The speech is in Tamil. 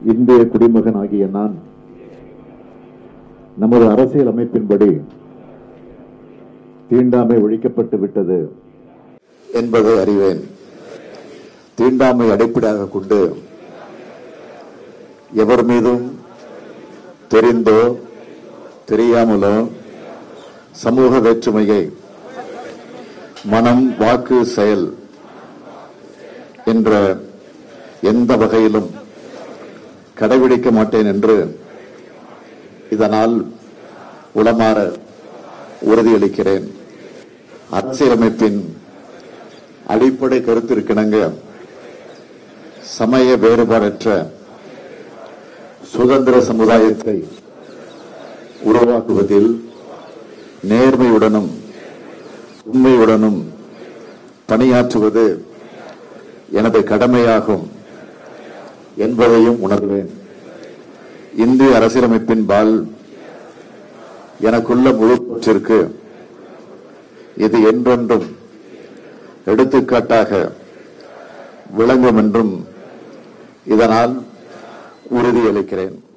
இந்திய குடிமகன் ஆகிய நான் நமது அரசியல் அமைப்பின்படி தீண்டாமை ஒழிக்கப்பட்டு விட்டது என்பதை அறிவேன் தீண்டாமை அடிப்படையாக கொண்டு எவர் மீதும் தெரிந்தோ தெரியாமலோ சமூக வேற்றுமையை மனம் வாக்கு செயல் என்ற எந்த வகையிலும் கடைபிடிக்க மாட்டேன் என்று இதனால் உளமாற உறுதியளிக்கிறேன் அரசியலமைப்பின் அடிப்படை கருத்திற்கிணங்க சமய வேறுபாடற்ற சுதந்திர சமுதாயத்தை உருவாக்குவதில் நேர்மையுடனும் உண்மையுடனும் பணியாற்றுவது எனது கடமையாகும் என்பதையும் உணர்வேன் இந்திய அரசியலமைப்பின்பால் எனக்குள்ள முழுப்பற்றிற்கு இது என்றென்றும் எடுத்துக்காட்டாக விளங்கும் என்றும் இதனால் உறுதியளிக்கிறேன்